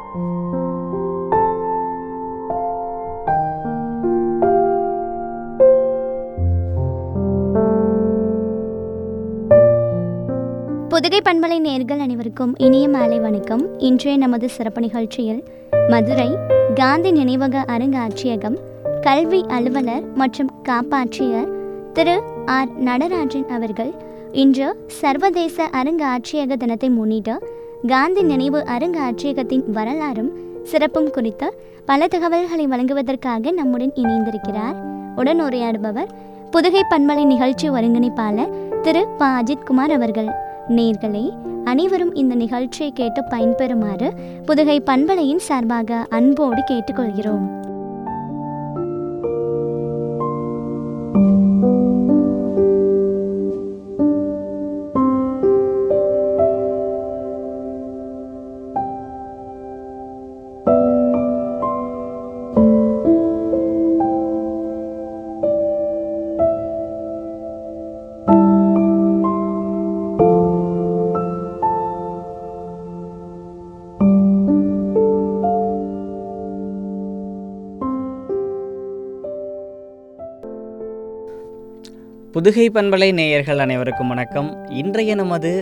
புதுகை பண்பலை நேர்கள் அனைவருக்கும் இனிய மாலை வணக்கம் இன்றைய நமது சிறப்பு நிகழ்ச்சியில் மதுரை காந்தி நினைவக அருங்காட்சியகம் கல்வி அலுவலர் மற்றும் காப்பாட்சியர் திரு ஆர் நடராஜன் அவர்கள் இன்று சர்வதேச அருங்காட்சியக தினத்தை முன்னிட்டு காந்தி நினைவு அருங்காட்சியகத்தின் வரலாறும் சிறப்பும் குறித்து பல தகவல்களை வழங்குவதற்காக நம்முடன் இணைந்திருக்கிறார் உடன் உரையாடுபவர் புதுகை பண்பலை நிகழ்ச்சி ஒருங்கிணைப்பாளர் திரு ப அஜித்குமார் அவர்கள் நேர்களே அனைவரும் இந்த நிகழ்ச்சியை கேட்டு பயன்பெறுமாறு புதுகை பண்பலையின் சார்பாக அன்போடு கேட்டுக்கொள்கிறோம் புதுகை பண்பலை நேயர்கள் அனைவருக்கும் வணக்கம் இன்றைய நமது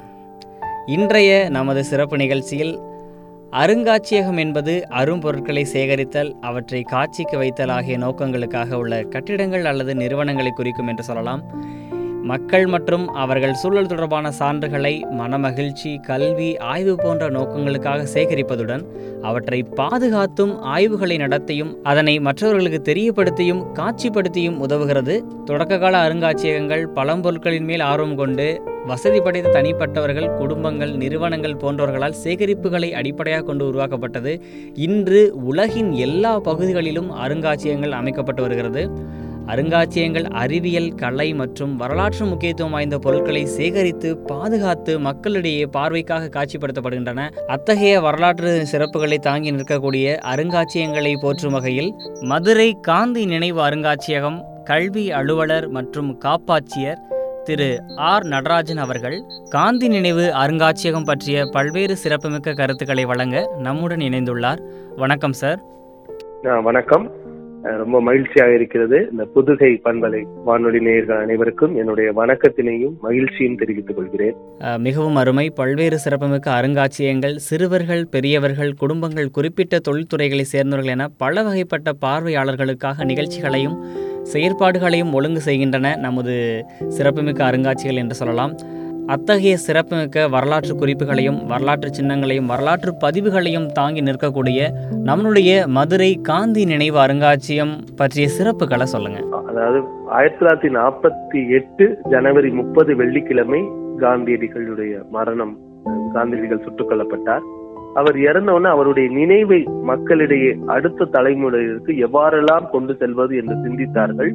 இன்றைய நமது சிறப்பு நிகழ்ச்சியில் அருங்காட்சியகம் என்பது அரும்பொருட்களை சேகரித்தல் அவற்றை காட்சிக்கு வைத்தல் ஆகிய நோக்கங்களுக்காக உள்ள கட்டிடங்கள் அல்லது நிறுவனங்களை குறிக்கும் என்று சொல்லலாம் மக்கள் மற்றும் அவர்கள் சூழல் தொடர்பான சான்றுகளை மனமகிழ்ச்சி கல்வி ஆய்வு போன்ற நோக்கங்களுக்காக சேகரிப்பதுடன் அவற்றை பாதுகாத்தும் ஆய்வுகளை நடத்தியும் அதனை மற்றவர்களுக்கு தெரியப்படுத்தியும் காட்சிப்படுத்தியும் உதவுகிறது தொடக்ககால அருங்காட்சியகங்கள் பழம்பொருட்களின் மேல் ஆர்வம் கொண்டு வசதி படைத்த தனிப்பட்டவர்கள் குடும்பங்கள் நிறுவனங்கள் போன்றவர்களால் சேகரிப்புகளை அடிப்படையாக கொண்டு உருவாக்கப்பட்டது இன்று உலகின் எல்லா பகுதிகளிலும் அருங்காட்சியகங்கள் அமைக்கப்பட்டு வருகிறது அருங்காட்சியகங்கள் அறிவியல் கலை மற்றும் வரலாற்று முக்கியத்துவம் வாய்ந்த பொருட்களை சேகரித்து பாதுகாத்து மக்களிடையே பார்வைக்காக காட்சிப்படுத்தப்படுகின்றன அத்தகைய வரலாற்று சிறப்புகளை தாங்கி நிற்கக்கூடிய அருங்காட்சியகங்களை போற்றும் வகையில் மதுரை காந்தி நினைவு அருங்காட்சியகம் கல்வி அலுவலர் மற்றும் காப்பாட்சியர் திரு ஆர் நடராஜன் அவர்கள் காந்தி நினைவு அருங்காட்சியகம் பற்றிய பல்வேறு சிறப்புமிக்க கருத்துக்களை வழங்க நம்முடன் இணைந்துள்ளார் வணக்கம் சார் ஆ, வணக்கம் அஹ் ரொம்ப மகிழ்ச்சியாக இருக்கிறது இந்த புதுகை பண்பலை வானொலி நேயர்கள் அனைவருக்கும் என்னுடைய வணக்கத்தினையும் மகிழ்ச்சியும் தெரிவித்துக் கொள்கிறேன் அஹ், மிகவும் அருமை பல்வேறு சிறப்புமிக்க அருங்காட்சியகங்கள் சிறுவர்கள் பெரியவர்கள் குடும்பங்கள் குறிப்பிட்ட தொழில்துறைகளை சேர்ந்தவர்கள் என பல வகைப்பட்ட பார்வையாளர்களுக்காக நிகழ்ச்சிகளையும் செயற்பாடுகளையும் ஒழுங்கு செய்கின்றன நமது சிறப்புமிக்க அருங்காட்சிகள் என்று சொல்லலாம் அத்தகைய சிறப்புமிக்க வரலாற்று குறிப்புகளையும் வரலாற்று சின்னங்களையும் வரலாற்று பதிவுகளையும் தாங்கி நிற்கக்கூடிய நம்மளுடைய மதுரை காந்தி நினைவு அருங்காட்சியகம் பற்றிய சிறப்புகளை சொல்லுங்க அதாவது ஆயிரத்தி தொள்ளாயிரத்தி நாற்பத்தி எட்டு ஜனவரி முப்பது வெள்ளிக்கிழமை காந்தியடிகளுடைய மரணம் அஹ் காந்தியடிகள் சுட்டுக் கொல்லப்பட்டார் அவர் இறந்தவுடனே அவருடைய நினைவை மக்களிடையே அடுத்த தலைமுறையிற்கு எவ்வாறெல்லாம் கொண்டு செல்வது என்று சிந்தித்தார்கள்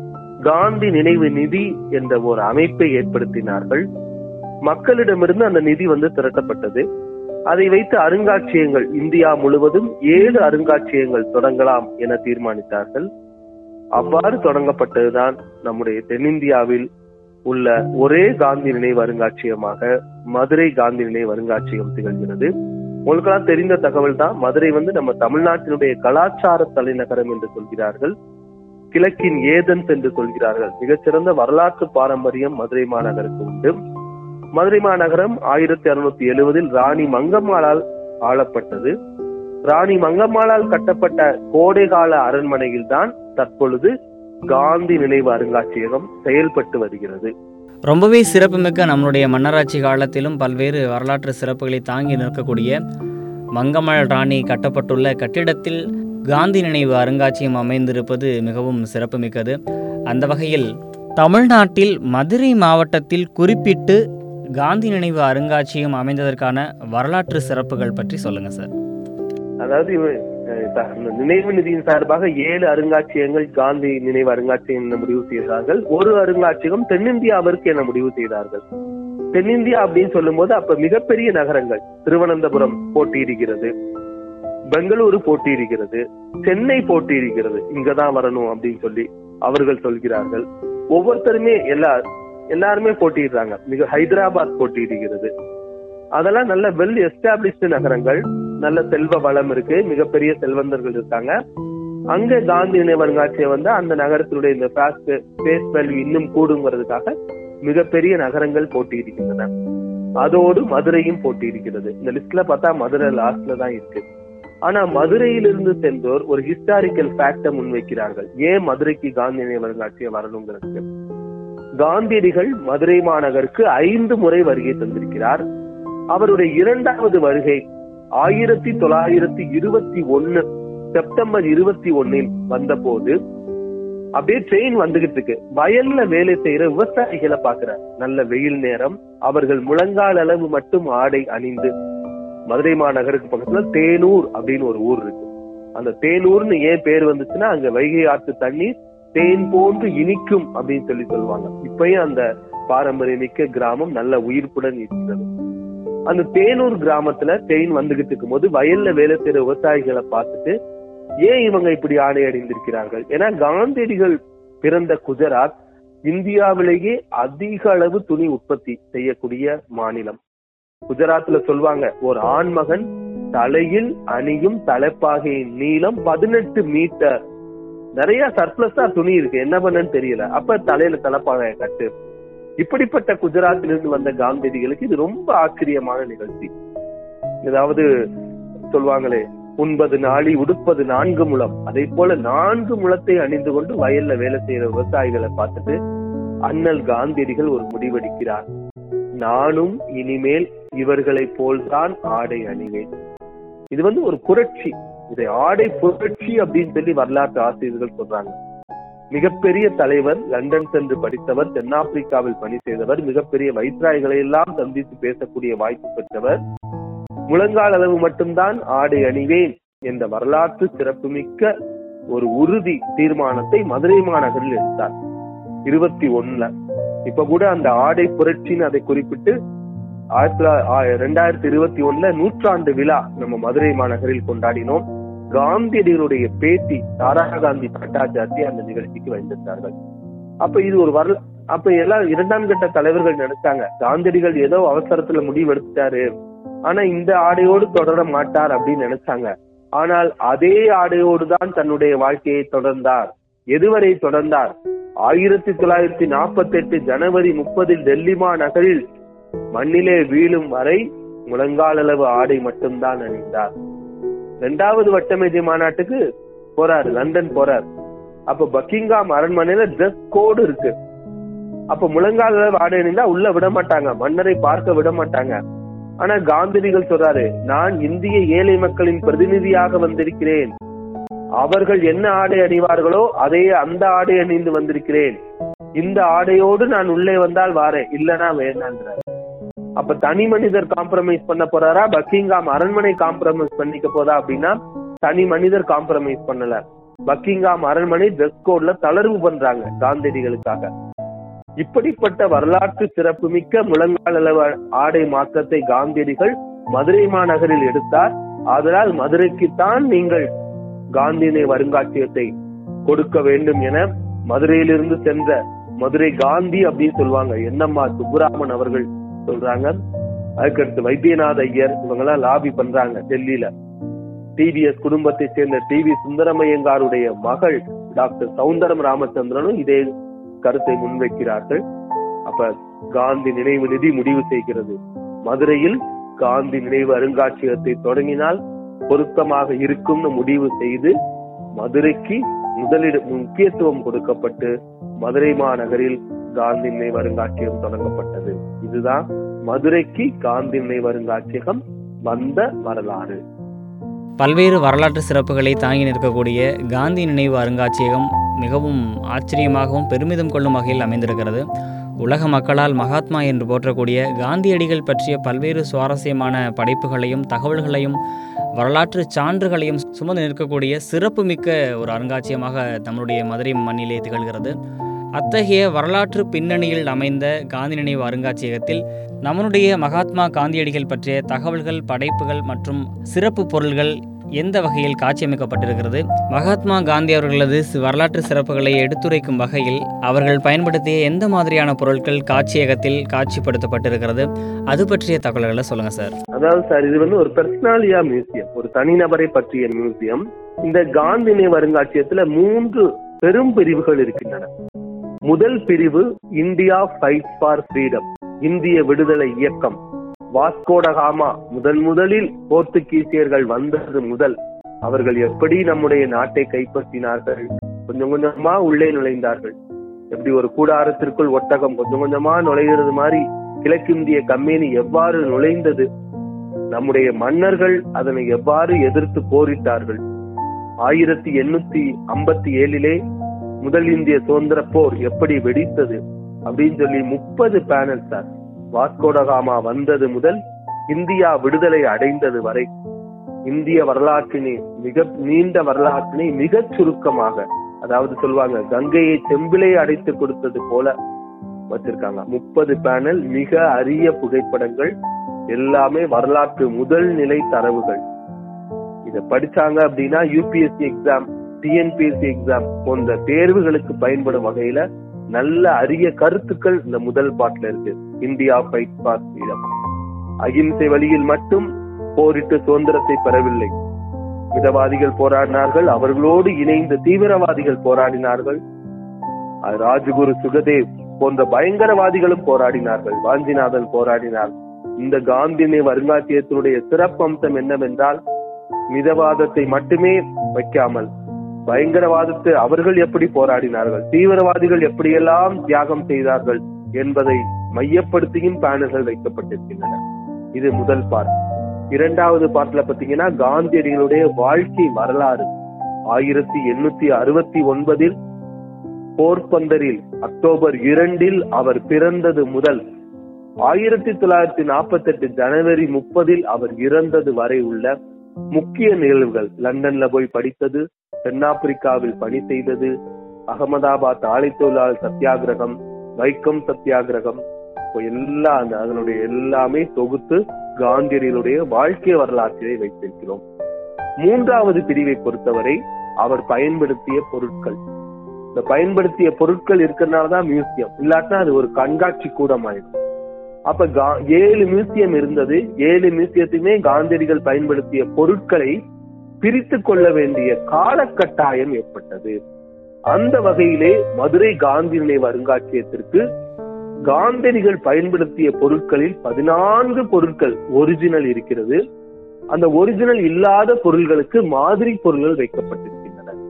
காந்தி நினைவு நிதி என்ற ஒரு அமைப்பை ஏற்படுத்தினார்கள் மக்களிடமிருந்து அந்த நிதி வந்து திரட்டப்பட்டது அதை வைத்து அருங்காட்சியகங்கள் இந்தியா முழுவதும் ஏழு அருங்காட்சியகங்கள் தொடங்கலாம் என தீர்மானித்தார்கள் அவ்வாறு தொடங்கப்பட்டதுதான் நம்முடைய தென்னிந்தியாவில் உள்ள ஒரே காந்தி நினைவு அருங்காட்சியகமாக மதுரை காந்தி நினைவு அருங்காட்சியகம் திகழ்கிறது உங்களுக்கெல்லாம் தெரிந்த தகவல் தான் மதுரை வந்து நம்ம தமிழ்நாட்டினுடைய கலாச்சார தலைநகரம் என்று சொல்கிறார்கள் கிழக்கின் ஏதென்ஸ் என்று சொல்கிறார்கள் மிகச்சிறந்த வரலாற்று பாரம்பரியம் மதுரை மாநகருக்கு உண்டு மதுரை மாநகரம் ஆயிரத்தி அறுநூத்தி எழுவதில் ராணி மங்கம்மாளால் ஆளப்பட்டது ராணி மங்கம்மாளால் கட்டப்பட்ட கோடைகால அரண்மனையில் தான் தற்பொழுது காந்தி நினைவு அருங்காட்சியகம் செயல்பட்டு வருகிறது ரொம்பவே சிறப்புமிக்க நம்மளுடைய மன்னராட்சி காலத்திலும் பல்வேறு வரலாற்று சிறப்புகளை தாங்கி நிற்கக்கூடிய மங்கம்மாள் ராணி கட்டப்பட்டுள்ள கட்டிடத்தில் காந்தி நினைவு அருங்காட்சியகம் அமைந்திருப்பது மிகவும் சிறப்புமிக்கது அந்த வகையில் தமிழ்நாட்டில் மதுரை மாவட்டத்தில் குறிப்பிட்டு காந்தி நினைவு அருங்காட்சியகம் அமைந்ததற்கான வரலாற்று சிறப்புகள் பற்றி சொல்லுங்க சார் அதாவது இவ- அஹ் த- இந்த நினைவு நிதியின் சார்பாக ஏழு அருங்காட்சியகங்கள் காந்தி நினைவு அருங்காட்சியகம் என முடிவு செய்தார்கள் ஒரு அருங்காட்சியகம் தென்னிந்தியாவிற்கு என முடிவு செய்தார்கள் தென்னிந்தியா அப்படின்னு சொல்லும்போது அப்ப மிகப்பெரிய நகரங்கள் திருவனந்தபுரம் போட்டியிடுகிறது பெங்களூரு போட்டியிடுகிறது சென்னை போட்டியிடுகிறது இங்கதான் வரணும் அப்படின்னு சொல்லி அவர்கள் சொல்கிறார்கள் ஒவ்வொருத்தருமே எல்லா எல்லாருமே போட்டியிடுறாங்க மிக ஹைதராபாத் போட்டியிடுகிறது அதெல்லாம் நல்ல வெல் எஸ்டாப்ளிஷ்டு நகரங்கள் நல்ல செல்வ வளம் இருக்கு மிகப்பெரிய செல்வந்தர்கள் இருக்காங்க அங்க காந்தி நினைவு அருங்காட்சியகம் வந்து அந்த நகரத்தினுடைய இந்த ஸ்பேஸ் வேல்யூ இன்னும் கூடுங்கிறதுக்காக மிகப்பெரிய நகரங்கள் போட்டியிடுகின்றன அதோடு மதுரையும் போட்டியிடுகிறது இந்த லிஸ்ட்ல பார்த்தா மதுரை லாஸ்ட்ல தான் இருக்கு ஆனா மதுரையிலிருந்து சென்றோர் ஒரு ஹிஸ்டாரிக்கல் ஃபேக்ட முன்வைக்கிறார்கள் ஏன் மதுரைக்கு காந்தி நினைவு அருங்காட்சியகம் வரணுங்கிறதுக்கு காந்தியடிகள் மதுரை மாநகருக்கு ஐந்து முறை வருகை தந்திருக்கிறார் அவருடைய இரண்டாவது வருகை ஆயிரத்தி தொள்ளாயிரத்தி இருபத்தி ஒன்னு செப்டம்பர் இருபத்தி ஒன்னில் வந்தபோது அப்படியே ட்ரெயின் வந்துகிட்டு இருக்கு வயல்ல வேலை செய்யற விவசாயிகளை பாக்குறார் நல்ல வெயில் நேரம் அவர்கள் முழங்கால் அளவு மட்டும் ஆடை அணிந்து மதுரை மாநகருக்கு பக்கத்துல தேனூர் அப்படின்னு ஒரு ஊர் இருக்கு அந்த தேனூர்னு ஏன் பேர் வந்துச்சுன்னா அங்க வைகை ஆற்று தண்ணீர் தேன் போன்று இனிக்கும் அப்படின்னு சொல்லி சொல்லுவாங்க இப்பயும் அந்த பாரம்பரியமிக்க கிராமம் நல்ல உயிர்ப்புடன் இருக்கிறது அந்த தேனூர் கிராமத்துல ட்ரெயின் வந்துகிட்டு இருக்கும் போது வயல்ல வேலை செய்யற விவசாயிகளை பார்த்துட்டு ஏன் இவங்க இப்படி ஆடை அணிந்திருக்கிறார்கள் ஏன்னா காந்தியடிகள் பிறந்த குஜராத் இந்தியாவிலேயே அதிக அளவு துணி உற்பத்தி செய்யக்கூடிய மாநிலம் குஜராத்ல சொல்லுவாங்க ஒரு ஆண்மகன் தலையில் அணியும் தலைப்பாகையின் நீளம் பதினெட்டு மீட்டர் நிறைய சர்ப்ளஸா துணி இருக்கு என்ன பண்ணன்னு தெரியல அப்ப தலையில தலைப்பாகைய கட்டு இப்படிப்பட்ட குஜராத்திலிருந்து வந்த காந்தியடிகளுக்கு இது ரொம்ப ஆச்சரியமான நிகழ்ச்சி ஏதாவது சொல்லுவாங்களே உண்பது நாளி உடுப்பது நான்கு முழம் அதே போல நான்கு முழத்தை அணிந்து கொண்டு வயல்ல வேலை செய்யற விவசாயிகளை பார்த்துட்டு அண்ணல் காந்தியடிகள் ஒரு முடிவெடுக்கிறார் நானும் இனிமேல் இவர்களை போல்தான் ஆடை அணிவேன் இது வந்து ஒரு புரட்சி இதை ஆடை புரட்சி அப்படின்னு சொல்லி வரலாற்று ஆசிரியர்கள் சொல்றாங்க மிகப்பெரிய தலைவர் லண்டன் சென்று படித்தவர் தென்னாப்பிரிக்காவில் பணி செய்தவர் மிகப்பெரிய வைஸ்ராய்களை எல்லாம் சந்தித்து பேசக்கூடிய வாய்ப்பு பெற்றவர் முழங்கால் அளவு மட்டும்தான் ஆடை அணிவேன் என்ற வரலாற்று சிறப்புமிக்க ஒரு உறுதி தீர்மானத்தை மதுரை மாநகரில் எடுத்தார் இருபத்தி ஒண்ணுல இப்ப கூட அந்த ஆடை புரட்சின்னு அதை குறிப்பிட்டு ஆயிரத்தி ரெண்டாயிரத்தி இருபத்தி ஒண்ணுல நூற்றாண்டு விழா நம்ம மதுரை மாநகரில் கொண்டாடினோம் காந்தியடிகளுடைய பேட்டி தாரா காந்தி பட்டாச்சார்த்தி அந்த நிகழ்ச்சிக்கு வந்திருந்தார்கள் அப்ப இது ஒரு வரல அப்ப எல்லாம் இரண்டாம் கட்ட தலைவர்கள் நினைச்சாங்க காந்தியடிகள் ஏதோ அவசரத்துல முடிவு எடுத்துட்டாரு ஆனா இந்த ஆடையோடு தொடர மாட்டார் அப்படின்னு நினைச்சாங்க ஆனால் அதே ஆடையோடு தான் தன்னுடைய வாழ்க்கையை தொடர்ந்தார் எதுவரை தொடர்ந்தார் ஆயிரத்தி தொள்ளாயிரத்தி நாற்பத்தி எட்டு ஜனவரி முப்பதில் டெல்லி மாநகரில் மண்ணிலே வீழும் வரை முழங்கால் அளவு ஆடை மட்டும்தான் அணிந்தார் இரண்டாவது வட்டமேஜை மாநாட்டுக்கு போறாரு லண்டன் போறார் அப்ப பக்கிங்காம் அரண்மனையில ட்ரெஸ் கோடு இருக்கு அப்ப முழங்கால் அளவு ஆடை அணிந்தா உள்ள விட மாட்டாங்க மன்னரை பார்க்க விட மாட்டாங்க ஆனா காந்தியடிகள் சொல்றாரு நான் இந்திய ஏழை மக்களின் பிரதிநிதியாக வந்திருக்கிறேன் அவர்கள் என்ன ஆடை அணிவார்களோ அதே அந்த ஆடை அணிந்து வந்திருக்கிறேன் இந்த ஆடையோடு நான் உள்ளே வந்தால் வாரேன் இல்லனா வேண்டாங்கிறார் அப்ப தனி மனிதர் காம்ப்ரமைஸ் பண்ண போறாரா பக்கிங்காம் அரண்மனை காம்ப்ரமைஸ் பண்ணிக்க போதா அப்படின்னா தனி மனிதர் காம்ப்ரமைஸ் பண்ணல பக்கிங்காம் அரண்மனை ட்ரெஸ் கோட்ல தளர்வு பண்றாங்க காந்தியடிகளுக்காக இப்படிப்பட்ட வரலாற்று சிறப்புமிக்க முழங்கால் அளவு ஆடை மாற்றத்தை காந்தியடிகள் மதுரை மாநகரில் எடுத்தார் அதனால் மதுரைக்குத்தான் நீங்கள் காந்தியினை வருங்காட்சியத்தை கொடுக்க வேண்டும் என மதுரையிலிருந்து சென்ற மதுரை காந்தி அப்படின்னு சொல்லுவாங்க என்னம்மா சுப்புராமன் அவர்கள் சொல்றாங்க அதுக்கடுத்து வைத்தியநாத ஐயர் இவங்க எல்லாம் லாபி பண்றாங்க டெல்லியில டிவிஎஸ் குடும்பத்தை சேர்ந்த டி வி சுந்தரமையங்காருடைய மகள் டாக்டர் சவுந்தரம் ராமச்சந்திரனும் இதே கருத்தை முன்வைக்கிறார்கள் அப்ப காந்தி நினைவு நிதி முடிவு செய்கிறது மதுரையில் காந்தி நினைவு அருங்காட்சியகத்தை தொடங்கினால் பொருத்தமாக இருக்கும்னு முடிவு செய்து மதுரைக்கு முதலிட முக்கியத்துவம் கொடுக்கப்பட்டு மதுரை மாநகரில் காந்தி நினைவு அருங்காட்சியகம் தொடங்கப்பட்டது இதுதான் மதுரைக்கு காந்தி நினைவு அருங்காட்சியகம் வந்த வரலாறு பல்வேறு வரலாற்று சிறப்புகளை தாங்கி நிற்கக்கூடிய காந்தி நினைவு அருங்காட்சியகம் மிகவும் ஆச்சரியமாகவும் பெருமிதம் கொள்ளும் வகையில் அமைந்திருக்கிறது உலக மக்களால் மகாத்மா என்று போற்றக்கூடிய காந்தியடிகள் பற்றிய பல்வேறு சுவாரஸ்யமான படைப்புகளையும் தகவல்களையும் வரலாற்று சான்றுகளையும் சுமந்து நிற்கக்கூடிய சிறப்புமிக்க ஒரு அருங்காட்சியகமாக நம்முடைய மதுரை மண்ணிலே திகழ்கிறது அத்தகைய வரலாற்று பின்னணியில் அமைந்த காந்தி நினைவு அருங்காட்சியகத்தில் நம்மளுடைய மகாத்மா காந்தியடிகள் பற்றிய தகவல்கள் படைப்புகள் மற்றும் சிறப்பு பொருள்கள் எந்த வகையில் காட்சியமைக்கப்பட்டிருக்கிறது மகாத்மா காந்தி அவர்களது சி- வரலாற்று சிறப்புகளை எடுத்துரைக்கும் வகையில் அவர்கள் பயன்படுத்திய எந்த மாதிரியான பொருட்கள் காட்சியகத்தில் காட்சிப்படுத்தப்பட்டிருக்கிறது அது பற்றிய தகவல்களை சொல்லுங்கள் சார் அதாவது சார் இது வந்து ஒரு பெர்சனாலியா மியூசியம் ஒரு தனிநபரை பற்றிய மியூசியம் இந்த காந்தி நினைவு அருங்காட்சியகத்துல மூன்று பெரும் பிரிவுகள் இருக்கின்றன முதல் பிரிவு இந்தியா ஃபைட் ஃபார் ஃப்ரீடம் இந்திய விடுதலை இயக்கம் வாஸ்கோடகாமா முதன் முதலில் போர்த்துகீசியர்கள் வந்தது முதல் அவர்கள் எப்படி நம்முடைய நாட்டை கைப்பற்றினார்கள் கொஞ்சம் கொஞ்சமா உள்ளே நுழைந்தார்கள் எப்படி ஒரு கூடாரத்திற்குள் ஒட்டகம் கொஞ்சம் கொஞ்சமா நுழைகிறது மாதிரி கிழக்கிந்திய கம்பெனி எவ்வாறு நுழைந்தது நம்முடைய மன்னர்கள் அதனை எவ்வாறு எதிர்த்து போரிட்டார்கள் ஆயிரத்தி எண்ணூத்தி ஐம்பத்தி ஏழிலே முதல் இந்திய சுதந்திர போர் எப்படி வெடித்தது அப்படின்னு சொல்லி முப்பது பேனல் சார் வாஸ்கோடகாமா வந்தது முதல் இந்தியா விடுதலை அடைந்தது வரை இந்திய வரலாற்றினை மிக நீண்ட வரலாற்றினை மிகச் சுருக்கமாக அதாவது சொல்லுவாங்க கங்கையை செம்பிலே அடைத்து கொடுத்தது போல வச்சிருக்காங்க முப்பது பேனல் மிக அரிய புகைப்படங்கள் எல்லாமே வரலாற்று முதல் நிலை தரவுகள் இத படிச்சாங்க அப்படின்னா யூபிஎஸ்சி எக்ஸாம் டிஎன்பிஎஸ்சி எக்ஸாம் போன்ற தேர்வுகளுக்கு பயன்படும் வகையில நல்ல அரிய கருத்துக்கள் இந்த முதல் பாட்டுல இருக்கு இந்தியா ஃபைட் ஃபார் ஃப்ரீடம் அகிம்சை வழியில் மட்டும் போரிட்டு சுதந்திரத்தை பெறவில்லை மிதவாதிகள் போராடினார்கள் அவர்களோடு இணைந்து தீவிரவாதிகள் போராடினார்கள் அஹ் ராஜகுரு சுகதேவ் போன்ற பயங்கரவாதிகளும் போராடினார்கள் வாஞ்சிநாதன் போராடினார் இந்த காந்தி நினைவு அருங்காட்சியகத்தினுடைய சிறப்பம்சம் என்னவென்றால் மிதவாதத்தை மட்டுமே வைக்காமல் பயங்கரவாதத்தை அவர்கள் எப்படி போராடினார்கள் தீவிரவாதிகள் எப்படியெல்லாம் தியாகம் செய்தார்கள் என்பதை மையப்படுத்தியும் பேனல்கள் வைக்கப்பட்டிருக்கின்றன இது முதல் பார்ட் இரண்டாவது பார்ட்ல பாத்தீங்கன்னா காந்தியடிகளுடைய வாழ்க்கை வரலாறு ஆயிரத்தி எண்ணூத்தி அறுபத்தி ஒன்பதில் போர்பந்தரில் அக்டோபர் இரண்டில் அவர் பிறந்தது முதல் ஆயிரத்தி தொள்ளாயிரத்தி நாற்பத்தி எட்டு ஜனவரி முப்பதில் அவர் இறந்தது வரை உள்ள முக்கிய நிகழ்வுகள் லண்டன்ல போய் படித்தது தென்னாப்பிரிக்காவில் பணி செய்தது அகமதாபாத் ஆலை தொழிலாளர் சத்தியாகிரகம் வைக்கம் சத்தியாகிரகம் இப்போ எல்லா அந்த அதனுடைய எல்லாமே தொகுத்து காந்தியடிகளுடைய வாழ்க்கை வரலாற்றினை வைத்திருக்கிறோம் மூன்றாவது பிரிவை பொறுத்தவரை அவர் பயன்படுத்திய பொருட்கள் இந்த பயன்படுத்திய பொருட்கள் இருக்கிறதுனாலதான் மியூசியம் இல்லாட்டினா அது ஒரு கண்காட்சி கூடம் ஆயிடும் அப்ப கா- ஏழு மியூசியம் இருந்தது ஏழு மியூசியத்தையுமே காந்தியடிகள் பயன்படுத்திய பொருட்களை பிரித்து கொள்ள வேண்டிய காலக்கட்டாயம் ஏற்பட்டது அந்த வகையிலே மதுரை காந்தி நினைவு அருங்காட்சியகத்திற்கு காந்தியடிகள் பயன்படுத்திய பொருட்களில் பதினான்கு பொருட்கள் ஒரிஜினல் இருக்கிறது அந்த ஒரிஜினல் இல்லாத பொருள்களுக்கு மாதிரி பொருள்கள் வைக்கப்பட்டிருக்கின்றன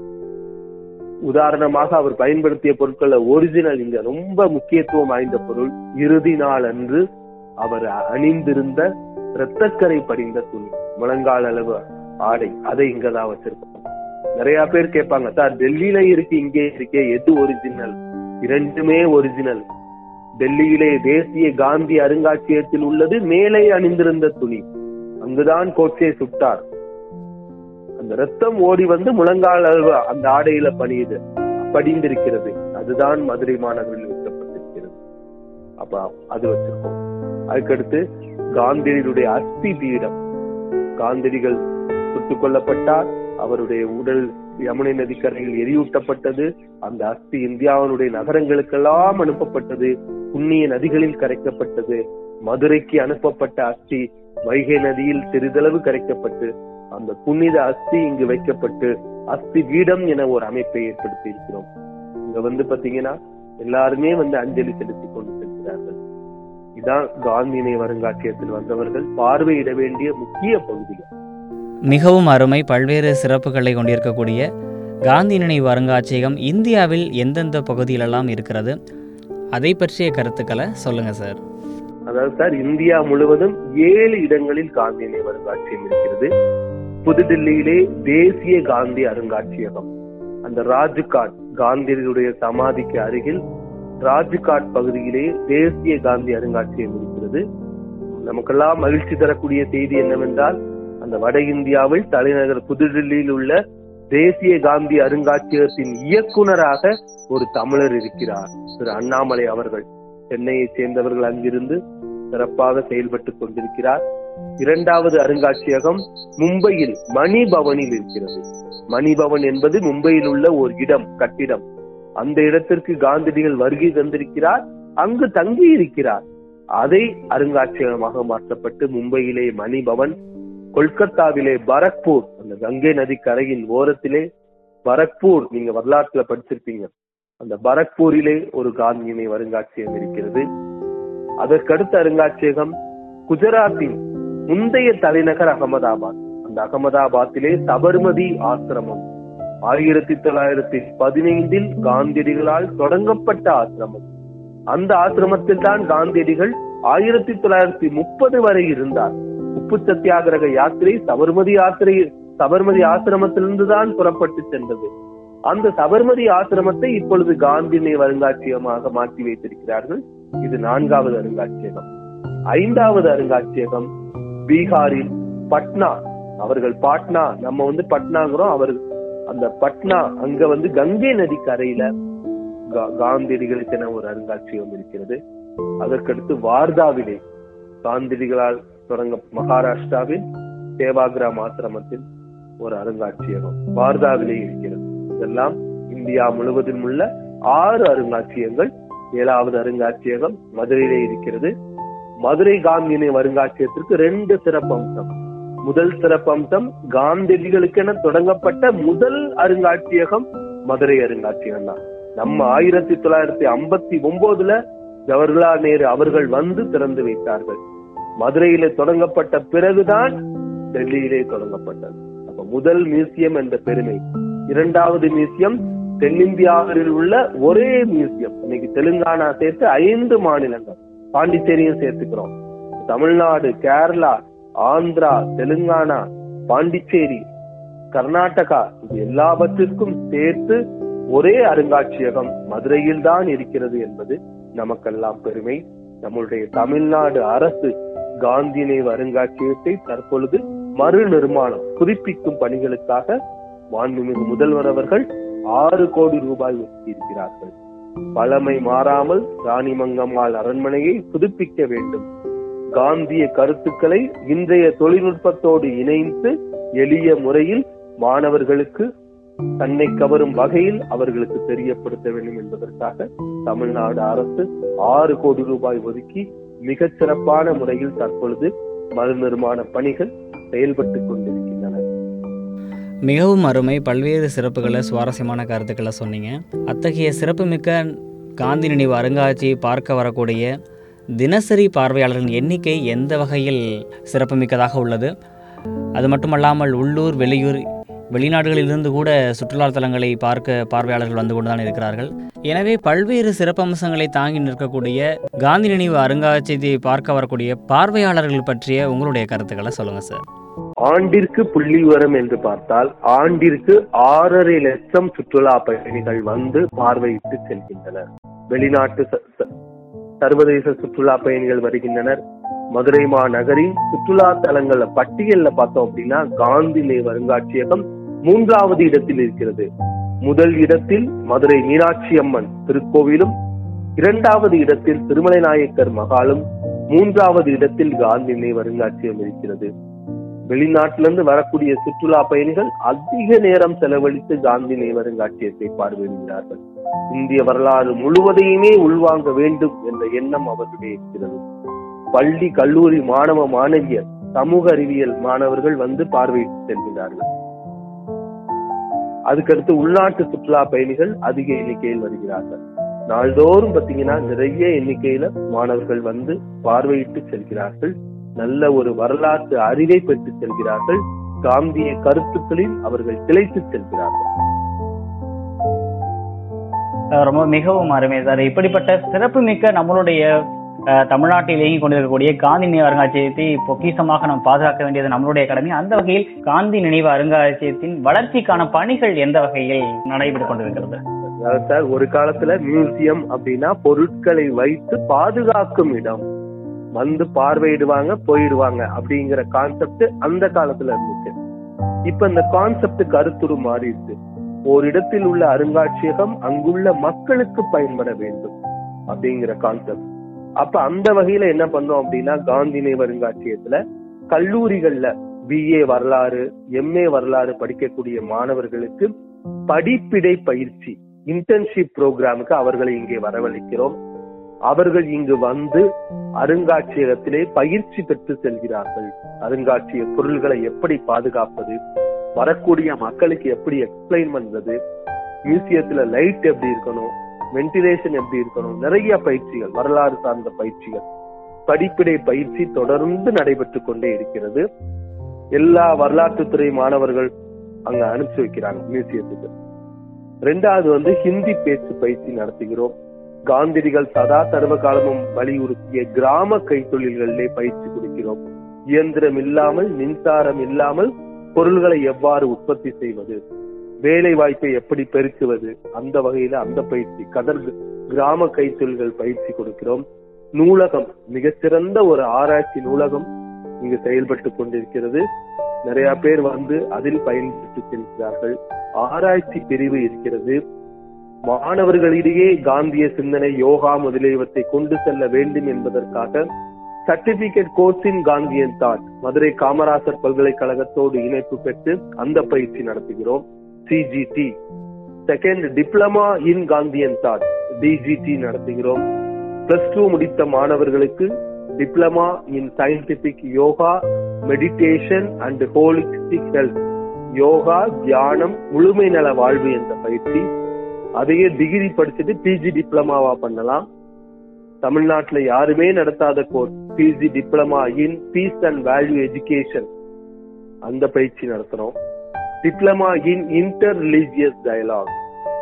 உதாரணமாக அவர் பயன்படுத்திய பொருட்கள் ஒரிஜினல் இங்க ரொம்ப முக்கியத்துவம் வாய்ந்த பொருள் இறுதி நாள் அன்று அவர் அணிந்திருந்த இரத்தக்கரை படிந்த துணி முழங்கால் அளவு ஆடை அதை இங்கதான் வச்சிருக்கோம் நிறைய பேர் கேட்பாங்க சார் டெல்லியில இருக்கு இங்கே இருக்கே எது ஒரிஜினல் இரண்டுமே ஒரிஜினல் டெல்லியிலே தேசிய காந்தி அருங்காட்சியகத்தில் உள்ளது மேலே அணிந்திருந்த துணி அங்குதான் கோட்சே சுட்டார் அந்த ரத்தம் ஓடி வந்து முழங்கால் அளவு அந்த ஆடையில பணியுது படிந்திருக்கிறது அதுதான் மதுரை மாநகரில் வைக்கப்பட்டிருக்கிறது அப்ப அது வச்சிருக்கோம் அதுக்கடுத்து காந்தியடிகளுடைய அஸ்தி பீடம் காந்தியடிகள் சுட்டுக் கொல்லப்பட்டார் அவருடைய உடல் யமுனை நதிக்கரையில் எரியூட்டப்பட்டது அந்த அஸ்தி இந்தியாவினுடைய நகரங்களுக்கெல்லாம் அனுப்பப்பட்டது புண்ணிய நதிகளில் கரைக்கப்பட்டது மதுரைக்கு அனுப்பப்பட்ட அஸ்தி வைகை நதியில் சிறிதளவு கரைக்கப்பட்டு அந்த புனித அஸ்தி இங்கு வைக்கப்பட்டு அஸ்தி பீடம் என ஒரு அமைப்பை ஏற்படுத்தி இருக்கிறோம் இங்க வந்து பாத்தீங்கன்னா எல்லாருமே வந்து அஞ்சலி செலுத்தி கொண்டு செல்கிறார்கள் இதான் காந்தி நினைவு அருங்காட்சியகத்தில் வந்தவர்கள் பார்வையிட வேண்டிய முக்கிய பகுதிகள் மிகவும் அருமை பல்வேறு சிறப்புகளை கொண்டிருக்கக்கூடிய காந்தி நினைவு அருங்காட்சியகம் இந்தியாவில் எந்தெந்த பகுதியிலெல்லாம் இருக்கிறது அதை பற்றிய கருத்துக்களை சொல்லுங்கள் சார் அதாவது சார் இந்தியா முழுவதும் ஏழு இடங்களில் காந்தி நினைவு அருங்காட்சியகம் இருக்கிறது புதுடில்லியிலே தேசிய காந்தி அருங்காட்சியகம் அந்த ராஜ்காட் காந்தியடிகளுடைய சமாதிக்கு அருகில் ராஜ்காட் பகுதியிலே தேசிய காந்தி அருங்காட்சியகம் இருக்கிறது நமக்கெல்லாம் மகிழ்ச்சி தரக்கூடிய செய்தி என்னவென்றால் அந்த வட இந்தியாவில் தலைநகர் புதுடில்லியில் உள்ள தேசிய காந்தி அருங்காட்சியகத்தின் இயக்குனராக ஒரு தமிழர் இருக்கிறார் திரு அண்ணாமலை அவர்கள் சென்னையை சேர்ந்தவர்கள் அங்கிருந்து சிறப்பாக செயல்பட்டுக் கொண்டிருக்கிறார் இரண்டாவது அருங்காட்சியகம் மும்பையில் மணிபவனில் இருக்கிறது மணிபவன் என்பது மும்பையில் உள்ள ஒரு இடம் கட்டிடம் அந்த இடத்திற்கு காந்தியடிகள் வருகை தந்திருக்கிறார் அங்கு தங்கி இருக்கிறார் அதை அருங்காட்சியகமாக மாற்றப்பட்டு மும்பையிலே மணிபவன் கொல்கத்தாவிலே பரக்பூர் அந்த கங்கை நதி கரையின் ஓரத்திலே பரக்பூர் நீங்க வரலாற்றுல படிச்சிருப்பீங்க அந்த பரக்பூரிலே ஒரு காந்தி நினைவு அருங்காட்சியகம் இருக்கிறது அதற்கடுத்த அருங்காட்சியகம் குஜராத்தின் முந்தைய தலைநகர் அகமதாபாத் அந்த அகமதாபாத்திலே சபர்மதி ஆசிரமம் ஆயிரத்தி தொள்ளாயிரத்தி பதினைந்தில் காந்தியடிகளால் தொடங்கப்பட்ட ஆசிரமம் அந்த ஆசிரமத்தில் தான் காந்தியடிகள் ஆயிரத்தி தொள்ளாயிரத்தி முப்பது வரை இருந்தார் உப்பு சத்தியாகிரக யாத்திரை சபர்மதி யாத்திரை சபர்மதி ஆசிரமத்திலிருந்து தான் புறப்பட்டு சென்றது அந்த சபர்மதி ஆசிரமத்தை இப்பொழுது காந்தி நினைவு அருங்காட்சியகமாக மாற்றி வைத்திருக்கிறார்கள் இது நான்காவது அருங்காட்சியகம் ஐந்தாவது அருங்காட்சியகம் பீகாரில் பட்னா அவர்கள் பாட்னா நம்ம வந்து பட்னாங்கிறோம் அவர் அந்த பட்னா அங்க வந்து கங்கை நதி கரையில கா- காந்தியடிகளுக்கென ஒரு அருங்காட்சியகம் இருக்கிறது அதற்கடுத்து வார்தாவிலே காந்தியடிகளால் தொடங்க மகாராஷ்டிராவில் சேவாகிராம் ஆசிரமத்தில் ஒரு அருங்காட்சியகம் வார்தாவிலே இருக்கிறது இதெல்லாம் இந்தியா முழுவதும் உள்ள ஆறு அருங்காட்சியகங்கள் ஏழாவது அருங்காட்சியகம் மதுரையிலே இருக்கிறது மதுரை காந்தி நினைவு அருங்காட்சியகத்திற்கு ரெண்டு சிறப்பம்சம் முதல் சிறப்பம்சம் காந்தியடிகளுக்கென தொடங்கப்பட்ட முதல் அருங்காட்சியகம் மதுரை அருங்காட்சியகம் தான் நம்ம ஆயிரத்தி தொள்ளாயிரத்தி ஐம்பத்தி ஒன்பதுல ஜவஹர்லால் நேரு அவர்கள் வந்து திறந்து வைத்தார்கள் மதுரையிலே தொடங்கப்பட்ட பிறகுதான் டெல்லியிலே தொடங்கப்பட்டது அப்ப முதல் மியூசியம் என்ற பெருமை இரண்டாவது மியூசியம் தென்னிந்தியாவில் உள்ள ஒரே மியூசியம் இன்னைக்கு தெலுங்கானா சேர்த்து ஐந்து மாநிலங்கள் பாண்டிச்சேரியும் சேர்த்துக்கிறோம் தமிழ்நாடு கேரளா ஆந்திரா தெலுங்கானா பாண்டிச்சேரி கர்நாடகா இது எல்லாவற்றிற்கும் சேர்த்து ஒரே அருங்காட்சியகம் மதுரையில் தான் இருக்கிறது என்பது நமக்கெல்லாம் பெருமை நம்முடைய தமிழ்நாடு அரசு காந்தி நினைவு அருங்காட்சியகத்தை தற்பொழுது மறு நிர்மாணம் புதுப்பிக்கும் பணிகளுக்காக மாண்புமிகு முதல்வர் அவர்கள் ஆறு கோடி ரூபாய் ஒதுக்கியிருக்கிறார்கள் பழமை மாறாமல் ராணிமங்கம்மாள் அரண்மனையை புதுப்பிக்க வேண்டும் காந்திய கருத்துக்களை இன்றைய தொழில்நுட்பத்தோடு இணைத்து எளிய முறையில் மாணவர்களுக்கு தன்னை கவரும் வகையில் அவர்களுக்கு தெரியப்படுத்த வேண்டும் என்பதற்காக தமிழ்நாடு அரசு ஆறு கோடி ரூபாய் ஒதுக்கி மிகச் சிறப்பான முறையில் தற்பொழுது மறு நிர்மாண பணிகள் செயல்பட்டுக் கொண்டிருக்கின்றன மிகவும் அருமை பல்வேறு சிறப்புகளை சுவாரஸ்யமான கருத்துக்களை சொன்னீங்க அத்தகைய சிறப்புமிக்க காந்தி நினைவு அருங்காட்சியை பார்க்க வரக்கூடிய தினசரி பார்வையாளர்களின் எண்ணிக்கை எந்த வகையில் சிறப்புமிக்கதாக உள்ளது அது மட்டுமல்லாமல் உள்ளூர் வெளியூர் வெளிநாடுகளிலிருந்து கூட சுற்றுலா தலங்களை பார்க்க பார்வையாளர்கள் வந்து கொண்டுதான் இருக்கிறார்கள் எனவே பல்வேறு சிறப்பம்சங்களை தாங்கி நிற்கக்கூடிய காந்தி நினைவு அருங்காட்சியத்தை பார்க்க வரக்கூடிய பார்வையாளர்கள் பற்றிய உங்களுடைய கருத்துக்களை சொல்லுங்கள் சார் ஆண்டிற்கு புள்ளி விவரம் என்று பார்த்தால் ஆண்டிற்கு ஆறரை லட்சம் சுற்றுலா பயணிகள் வந்து பார்வையிட்டு செல்கின்றனர் வெளிநாட்டு ச- ச- சர்வதேச சுற்றுலா பயணிகள் வருகின்றனர் மதுரை மாநகரின் சுற்றுலா தலங்கள பட்டியல்ல பார்த்தோம் அப்படின்னா காந்தி நினைவு அருங்காட்சியகம் மூன்றாவது இடத்தில் இருக்கிறது முதல் இடத்தில் மதுரை மீனாட்சி அம்மன் திருக்கோவிலும் இரண்டாவது இடத்தில் திருமலை நாயக்கர் மகாலும் மூன்றாவது இடத்தில் காந்தி நினைவு அருங்காட்சியகம் இருக்கிறது வெளிநாட்டிலிருந்து வரக்கூடிய சுற்றுலா பயணிகள் அதிக நேரம் செலவழித்து காந்தி நினைவரங்காட்சியத்தை பார்வையிடுகிறார்கள் இந்திய வரலாறு முழுவதையுமே உள்வாங்க வேண்டும் என்ற எண்ணம் அவர்களுடைய இருக்கிறது பள்ளி கல்லூரி மாணவ மாணவியர் சமூக அறிவியல் மாணவர்கள் வந்து பார்வையிட்டு செல்கிறார்கள் அதுக்கடுத்து உள்நாட்டு சுற்றுலா பயணிகள் அதிக எண்ணிக்கையில் வருகிறார்கள் நாள்தோறும் பாத்தீங்கன்னா நிறைய எண்ணிக்கையில மாணவர்கள் வந்து பார்வையிட்டு செல்கிறார்கள் நல்ல ஒரு வரலாற்று அறிவை பெற்று செல்கிறார்கள் காந்திய கருத்துக்களில் அவர்கள் திளைத்து செல்கிறார்கள் அஹ் ரொம்ப மிகவும் அருமை சார் இப்படிப்பட்ட சிறப்புமிக்க நம்மளுடைய அஹ், தமிழ்நாட்டில் இயங்கிக் கொண்டிருக்கக்கூடிய காந்தி நினைவு அருங்காட்சியகத்தை பொக்கிஷமாக நாம் பாதுகாக்க வேண்டியது நம்மளுடைய கடமை அந்த வகையில் காந்தி நினைவு அருங்காட்சியகத்தின் வளர்ச்சிக்கான பணிகள் எந்த வகையில் நடைபெற்றுக் கொண்டிருக்கிறது அதாவது சார் ஒரு காலத்துல மியூசியம் அப்படின்னா பொருட்களை வைத்து பாதுகாக்கும் இடம் வந்து பார்வையிடுவாங்க போயிடுவாங்க அப்படிங்கிற கான்செப்ட் அந்த காலத்துல இருந்துச்சு இப்ப இந்த கான்செப்ட் கருத்துரு மாறிடுச்சு ஓரிடத்தில் உள்ள அருங்காட்சியகம் அங்குள்ள மக்களுக்கு பயன்பட வேண்டும் அப்படிங்கிற கான்செப்ட் அப்ப அந்த வகையில என்ன பண்ணோம் அப்படின்னா காந்தி நினைவு அருங்காட்சியகத்துல கல்லூரிகள்ல பிஏ வரலாறு எம்ஏ வரலாறு படிக்கக்கூடிய மாணவர்களுக்கு படிப்பிடை பயிற்சி இன்டர்ன்ஷிப் புரோகிராமுக்கு அவர்களை இங்கே வரவழைக்கிறோம் அவர்கள் இங்கு வந்து அருங்காட்சியகத்திலே பயிற்சி பெற்று செல்கிறார்கள் அருங்காட்சியக பொருள்களை எப்படி பாதுகாப்பது வரக்கூடிய மக்களுக்கு எப்படி எக்ஸ்பிளைன் பண்றது மியூசியத்துல லைட் எப்படி இருக்கணும் வென்டிலேஷன் எப்படி இருக்கணும் நிறைய பயிற்சிகள் வரலாறு சார்ந்த பயிற்சிகள் படிப்பிடை பயிற்சி தொடர்ந்து நடைபெற்றுக் கொண்டே இருக்கிறது எல்லா வரலாற்றுத்துறை மாணவர்கள் அங்க அனுப்பிச்சு வைக்கிறாங்க மியூசியத்துக்கு ரெண்டாவது வந்து ஹிந்தி பேச்சு பயிற்சி நடத்துகிறோம் காந்திரிகள் சதா சர்வ காலமும் வலியுறுத்திய கிராம கைத்தொழில்களிலே பயிற்சி கொடுக்கிறோம் இயந்திரம் இல்லாமல் மின்சாரம் இல்லாமல் பொருள்களை எவ்வாறு உற்பத்தி செய்வது வேலை வாய்ப்பை எப்படி பெருக்குவது அந்த வகையில அந்த பயிற்சி கதர் கிராம கைத்தொழில்கள் பயிற்சி கொடுக்கிறோம் நூலகம் மிகச்சிறந்த ஒரு ஆராய்ச்சி நூலகம் இங்கு செயல்பட்டு கொண்டிருக்கிறது நிறைய பேர் வந்து அதில் பயன்படுத்தி செல்கிறார்கள் ஆராய்ச்சி பிரிவு இருக்கிறது மாணவர்களிடையே காந்திய சிந்தனை யோகா முதலியவற்றை கொண்டு செல்ல வேண்டும் என்பதற்காக certificate course in Gandhian thought Madurai Kamarajar பல்கலைக்கழகத்தோடு இணைப்பு பெற்று அந்த பயிற்சி நடத்துகிறோம் CGD second diploma in Gandhian thought DGD நடத்துகிறோம் பிளஸ் டூ முடித்த மாணவர்களுக்கு diploma in scientific yoga meditation and holistic health yoga தியானம் முழுமை நல வாழ்வு என்ற பயிற்சி அதையே டிகிரி படிச்சுட்டு பிஜி டிப்ளமாவா பண்ணலாம் தமிழ்நாட்டுல யாருமே நடத்தாத course PG diploma in peace and value education அந்த பயிற்சி நடத்துறோம் diploma in interreligious dialogue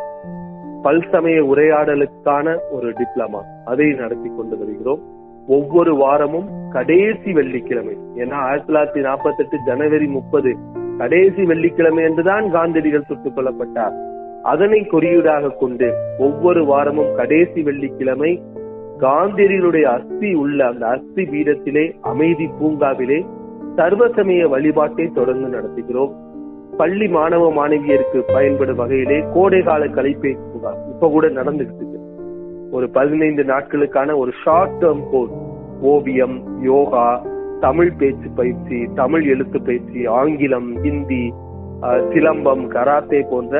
பல்சமய உரையாடலுக்கான ஒரு டிப்ளமா அதை நடத்தி கொண்டு வருகிறோம் ஒவ்வொரு வாரமும் கடைசி வெள்ளிக்கிழமை ஏன்னா ஆயிரத்தி தொள்ளாயிரத்தி நாற்பத்தி எட்டு ஜனவரி முப்பது கடைசி வெள்ளிக்கிழமை என்றுதான் காந்தியடிகள் சுட்டுக் கொல்லப்பட்டார் அதனை குறியீடாக கொண்டு ஒவ்வொரு வாரமும் கடைசி வெள்ளிக்கிழமை காந்தியடிகளுடைய அஸ்தி உள்ள அந்த அஸ்தி பீடத்திலே அமைதி பூங்காவிலே சர்வசமய வழிபாட்டை தொடர்ந்து நடத்துகிறோம் பள்ளி மாணவ மாணவியருக்கு பயன்படும் வகையிலே கோடைகால கலைப்பேச்சு முகாம் இப்ப கூட நடந்துகிட்டு இருக்கு ஒரு பதினைந்து நாட்களுக்கான ஒரு ஷார்ட் டேர்ம் கோர்ஸ் ஓவியம் யோகா தமிழ் பேச்சு பயிற்சி தமிழ் எழுத்து பயிற்சி ஆங்கிலம் ஹிந்தி அஹ், சிலம்பம் கராத்தே போன்ற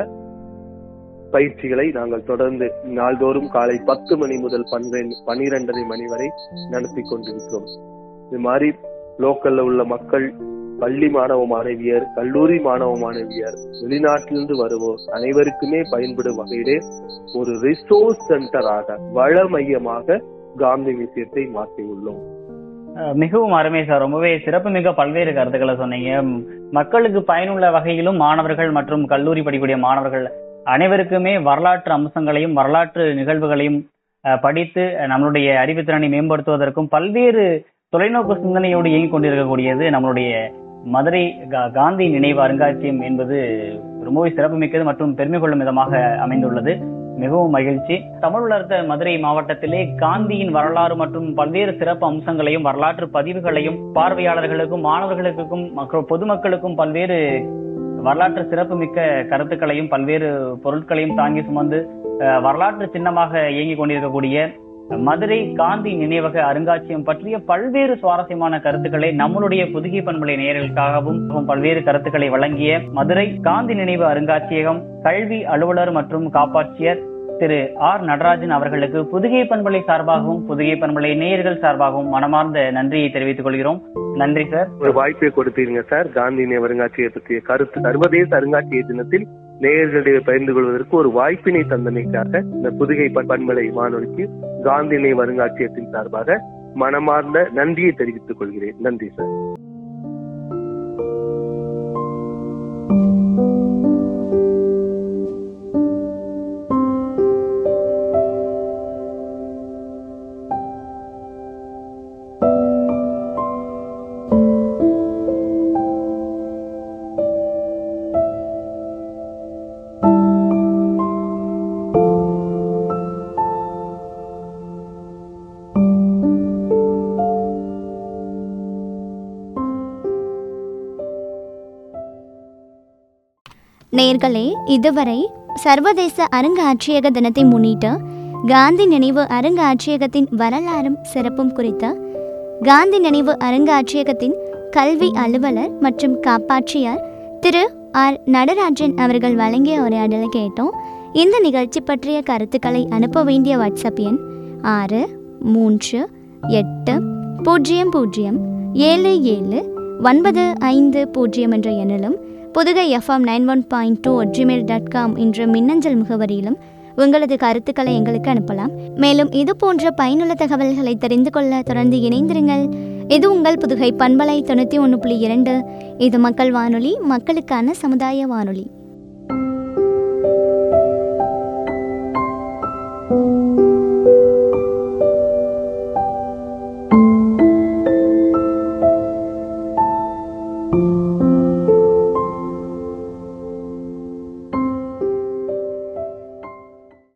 பயிற்சிகளை நாங்கள் தொடர்ந்து நாள்தோறும் காலை பத்து மணி முதல் பன்னிரண்டு பனிரெண்டரை மணி வரை நடத்தி கொண்டிருக்கிறோம் இது மாதிரி லோக்கல்ல உள்ள மக்கள் பள்ளி மாணவ மாணவியர் கல்லூரி மாணவ மாணவியர் வெளிநாட்டிலிருந்து வருவோர் அனைவருக்குமே பயன்படும் வகையிலே ஒரு ரிசோர்ஸ் சென்டராக வள மையமாக காந்தி மியூசியத்தை மாற்றியுள்ளோம் அஹ் மிகவும் அருமை சார் ரொம்பவே சிறப்புமிக்க பல்வேறு கருத்துக்களை சொன்னீங்க ம், மக்களுக்கு பயனுள்ள வகையிலும் மாணவர்கள் மற்றும் கல்லூரி படிக்கக்கூடிய மாணவர்கள் அனைவருக்குமே வரலாற்று அம்சங்களையும் வரலாற்று நிகழ்வுகளையும் அஹ், படித்து அஹ், நம்மளுடைய அறிவுத்திறனை மேம்படுத்துவதற்கும் பல்வேறு தொலைநோக்கு சிந்தனையோடு இயங்கிக் கொண்டிருக்கக்கூடியது நம்மளுடைய மதுரை கா- காந்தி நினைவு அருங்காட்சியகம் என்பது ரொம்பவே சிறப்புமிக்கது மற்றும் பெருமை கொள்ளும் விதமாக அமைந்துள்ளது மிகவும் மகிழ்ச்சி தமிழ் வளர்த்த மதுரை மாவட்டத்திலே காந்தியின் வரலாறு மற்றும் பல்வேறு சிறப்பு அம்சங்களையும் வரலாற்று பதிவுகளையும் பார்வையாளர்களுக்கும் மாணவர்களுக்கும் மற்றும் பொதுமக்களுக்கும் பல்வேறு வரலாற்று சிறப்புமிக்க கருத்துக்களையும் பல்வேறு பொருட்களையும் தாங்கி சுமந்து அஹ், வரலாற்று சின்னமாக இயங்கிக் கொண்டிருக்கக்கூடிய மதுரை காந்தி நினைவக அருங்காட்சியகம் பற்றிய பல்வேறு சுவாரஸ்யமான கருத்துக்களை நம்மளுடைய புதுகை பண்பலை நேயர்களுக்காகவும் பல்வேறு கருத்துக்களை வழங்கிய மதுரை காந்தி நினைவு அருங்காட்சியகம் கல்வி அலுவலர் மற்றும் காப்பாட்சியர் திரு ஆர் நடராஜன் அவர்களுக்கு புதுகை பண்பலை சார்பாகவும் புதுகை பண்பலை நேயர்கள் சார்பாகவும் மனமார்ந்த நன்றியை தெரிவித்துக் கொள்கிறோம் நன்றி சார் ஒரு வாய்ப்பை கொடுத்தீங்க சார் காந்தி நினைவு அருங்காட்சியகத்தை பற்றிய கருத்து சர்வதேச அருங்காட்சியக தினத்தில் நேயர்களிடையே பகிர்ந்து கொள்வதற்கு ஒரு வாய்ப்பினை தந்தமைக்காக இந்த புதுகை பண்- பண்பலை வானொலிக்கு காந்தி நினைவு அருங்காட்சியகத்தின் சார்பாக மனமார்ந்த நன்றியை தெரிவித்துக் கொள்கிறேன் நன்றி சார் நேர்களே இதுவரை சர்வதேச அருங்காட்சியக தினத்தை முன்னிட்டு காந்தி நினைவு அருங்காட்சியகத்தின் வரலாறும் சிறப்பும் குறித்த காந்தி நினைவு அருங்காட்சியகத்தின் கல்வி அலுவலர் மற்றும் காப்பாற்றியார் திரு ஆர் நடராஜன் அவர்கள் வழங்கிய உரையாடலை கேட்டோம் இந்த நிகழ்ச்சி பற்றிய கருத்துக்களை அனுப்ப வேண்டிய வாட்ஸ்அப் எண் ஆறு மூன்று எட்டு பூஜ்ஜியம் பூஜ்ஜியம் ஏழு ஏழு ஒன்பது ஐந்து பூஜ்ஜியம் என்ற எண்ணிலும் Pudugai FM nine one point two Gmail dot com என்ற மின்னஞ்சல் முகவரியிலும் உங்களது கருத்துக்களை எங்களுக்கு அனுப்பலாம் மேலும் இது போன்ற பயனுள்ள தகவல்களை தெரிந்து கொள்ள தொடர்ந்து இணைந்திருங்கள் இது உங்கள் புதுகை பண்பலை தொண்ணூற்றி ஒன்று புள்ளி இரண்டு இது மக்கள் வானொலி மக்களுக்கான சமுதாய வானொலி